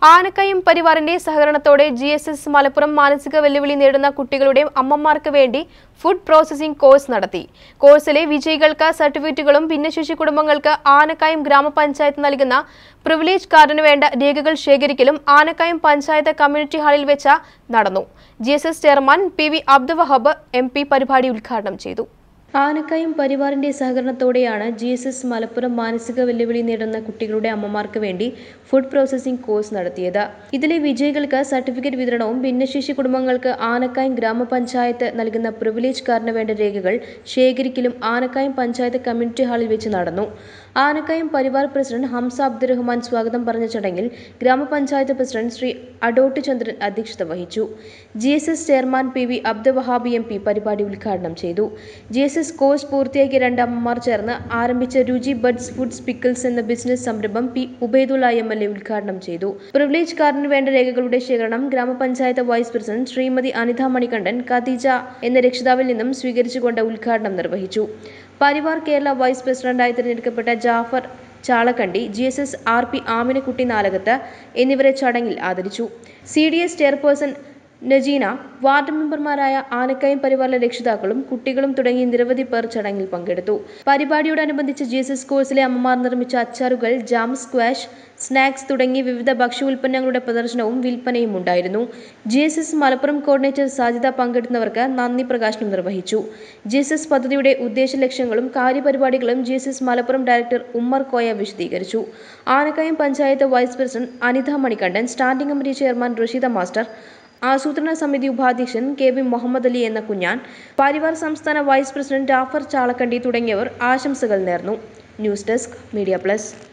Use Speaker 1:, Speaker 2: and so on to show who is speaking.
Speaker 1: ആനക്കയം പരിവാറിന്റെ സഹകരണത്തോടെ G S S Malappuram മാനസിക വെല്ലുവിളി നേരിടുന്ന കുട്ടികളുടെ അമ്മമാർക്ക് വേണ്ടി ഫുഡ് പ്രോസസിംഗ് കോഴ്സ് നടത്തി കോഴ്സിലെ വിജയികൾക്ക് സർട്ടിഫിക്കറ്റുകളും ഭിന്നശേഷി കുടുംബങ്ങൾക്ക് ആനക്കയം ഗ്രാമപഞ്ചായത്ത് നൽകുന്ന പ്രിവിലേജ് കാർഡിന് വേണ്ട രേഖകൾ ശേഖരിക്കലും ആനക്കയം പഞ്ചായത്ത് കമ്മ്യൂണിറ്റി ഹാളിൽ വെച്ച് നടന്നു G S S chairman P V Abdul Wahab M P പരിപാടി ഉദ്ഘാടനം ചെയ്തു ആനക്കയം പരിവാറിന്റെ സഹകരണത്തോടെയാണ് ജി എസ് എസ് മലപ്പുറം മാനസിക വെല്ലുവിളി നേരിടുന്ന കുട്ടികളുടെ അമ്മമാർക്ക് വേണ്ടി ഫുഡ് പ്രോസസിംഗ് കോഴ്സ് നടത്തിയത് ഇതിലെ വിജയികൾക്ക് സർട്ടിഫിക്കറ്റ് വിതരണവും ഭിന്നശേഷി കുടുംബങ്ങൾക്ക് ആനക്കായം ഗ്രാമപഞ്ചായത്ത് നൽകുന്ന പ്രിവിലേജ് കാർഡിന് വേണ്ട രേഖകൾ ശേഖരിക്കലും ആനക്കായം പഞ്ചായത്ത് കമ്മ്യൂണിറ്റി ഹാളിൽ വെച്ച് നടന്നു ആനക്കായം പരിവാർ പ്രസിഡന്റ് ഹംസ അബ്ദുറഹ്മാൻ സ്വാഗതം പറഞ്ഞ ചടങ്ങിൽ ഗ്രാമപഞ്ചായത്ത് പ്രസിഡന്റ് ശ്രീ അഡോട്ട് ചന്ദ്രൻ അധ്യക്ഷത വഹിച്ചു G S S chairman P V Abdul Wahabi M P പരിപാടി ഉദ്ഘാടനം ചെയ്തു ജി എസ് എസ് കോഴ്സ് പൂർത്തിയാക്കിയ രണ്ട് അമ്മമാർ ചേർന്ന് ആരംഭിച്ച രുചി ബഡ്സ് ഫുഡ്സ് പിക്കിൾസ് എന്ന ബിസിനസ് സംരംഭം P Ubaidulla M L A ഉദ്ഘാടനം ചെയ്തു പ്രിവിലേജ് കാർഡിന് വേണ്ട രേഖകളുടെ ശേഖരണം ഗ്രാമപഞ്ചായത്ത് വൈസ് പ്രസിഡന്റ് ശ്രീമതി അനിത മണികണ്ഠൻ ഖദീജ എന്ന രക്ഷിതാവിൽ നിന്നും സ്വീകരിച്ചുകൊണ്ട് ഉദ്ഘാടനം നിർവഹിച്ചു പരിവാർ കേരള വൈസ് പ്രസിഡന്റായി തിരഞ്ഞെടുക്കപ്പെട്ട Jafar Chalakkandi G S S R P Aminakutty Nalakath എന്നിവരെ ചടങ്ങിൽ ആദരിച്ചു C D S chairperson Najeena ward മെമ്പർമാരായ ആനക്കയം പരിവാറിലെ രക്ഷിതാക്കളും കുട്ടികളും തുടങ്ങി നിരവധി പേർ ചടങ്ങിൽ പങ്കെടുത്തു പരിപാടിയോടനുബന്ധിച്ച് ജി എസ് എസ് കോഴ്സിലെ അമ്മമാർ നിർമ്മിച്ച അച്ചാറുകൾ ജാം സ്ക്വാഷ് സ്നാക്സ് തുടങ്ങി വിവിധ ഭക്ഷ്യ ഉൽപ്പന്നങ്ങളുടെ പ്രദർശനവും വിൽപ്പനയും ഉണ്ടായിരുന്നു G S S Malappuram coordinator Sajida പങ്കെടുക്കുന്നവർക്ക് നന്ദി പ്രകാശനം നിർവഹിച്ചു ജി എസ് എസ് പദ്ധതിയുടെ ഉദ്ദേശ ലക്ഷ്യങ്ങളും കാര്യപരിപാടികളും G S S Malappuram director Ummer Koya വിശദീകരിച്ചു Anakkayam panchayat vice president Anitha Manikandan standing committee chairman Rasheeda master ആസൂത്രണ സമിതി ഉപാധ്യക്ഷൻ കെ വി മുഹമ്മദ് അലി എന്ന കുഞ്ഞാൻ പരിവാർ സംസ്ഥാന വൈസ് പ്രസിഡന്റ് ജാഫർ ചാളക്കണ്ടി തുടങ്ങിയവർ ആശംസകൾ നേർന്നു ന്യൂസ് ഡെസ്ക് മീഡിയ പ്ലസ്